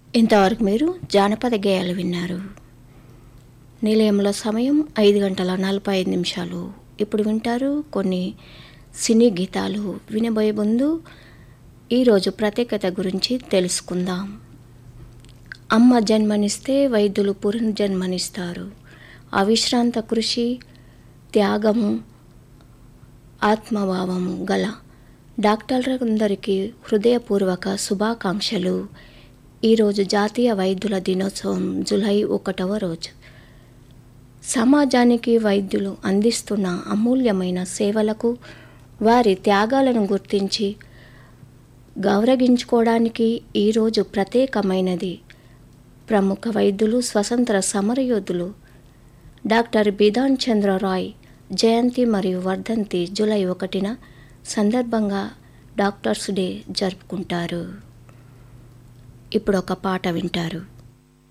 ఇంతవరకు మీరు జానపద గేయాలు విన్నారు నిలయంలో సమయం ఐదు గంటల నలభై ఐదు నిమిషాలు ఇప్పుడు వింటారు కొన్ని సినీ గీతాలు వినబోయే ముందు ఈరోజు ప్రత్యేకత గురించి తెలుసుకుందాం అమ్మ జన్మనిస్తే వైద్యులు పునర్జన్మనిస్తారు అవిశ్రాంత కృషి త్యాగము ఆత్మభావము గల డాక్టర్లందరికీ హృదయపూర్వక శుభాకాంక్షలు ఈరోజు జాతీయ వైద్యుల దినోత్సవం జూలై ఒకటవ రోజు సమాజానికి వైద్యులు అందిస్తున్న అమూల్యమైన సేవలకు వారి త్యాగాలను గుర్తించి గౌరవించుకోవడానికి ఈరోజు ప్రత్యేకమైనది ప్రముఖ వైద్యులు స్వతంత్ర సమరయోధులు డాక్టర్ బిధాన్ చంద్ర రాయ్ జయంతి మరియు వర్ధంతి జూలై ఒకటిన సందర్భంగా డాక్టర్స్ డే జరుపుకుంటారు ఇప్పుడు ఒక పాట వింటారు